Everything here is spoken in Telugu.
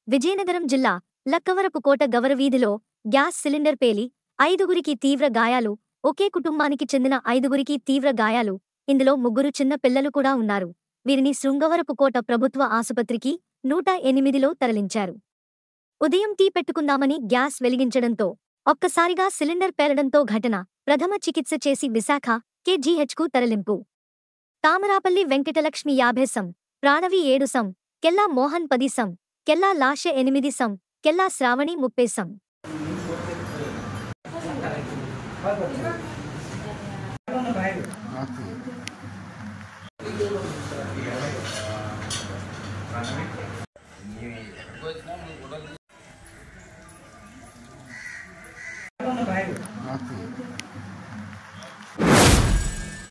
విజయనగరం జిల్లా లక్కవరపుకోట గవరవీధిలో గ్యాస్ సిలిండర్ పేలి ఐదుగురికి తీవ్ర గాయాలు ఒకే కుటుంబానికి చెందిన ఐదుగురికి తీవ్ర గాయాలు ఇందులో ముగ్గురు చిన్న పిల్లలు కూడా ఉన్నారు వీరిని శృంగవరపుకోట ప్రభుత్వ ఆసుపత్రికి నూట ఎనిమిదిలో తరలించారు ఉదయం టీ పెట్టుకుందామని గ్యాస్ వెలిగించడంతో ఒక్కసారిగా సిలిండర్ పేలడంతో ఘటన ప్రథమ చికిత్స చేసి విశాఖ కేజీహెచ్కు తరలింపు తామరాపల్లి వెంకటలక్ష్మి యాభై సం ప్రాణవి ఏడు సం కెల్లా మోహన్ పది సం కెల్లా లాష ఎనిమిది సం కెల్లా శ్రావణి ముప్పై సం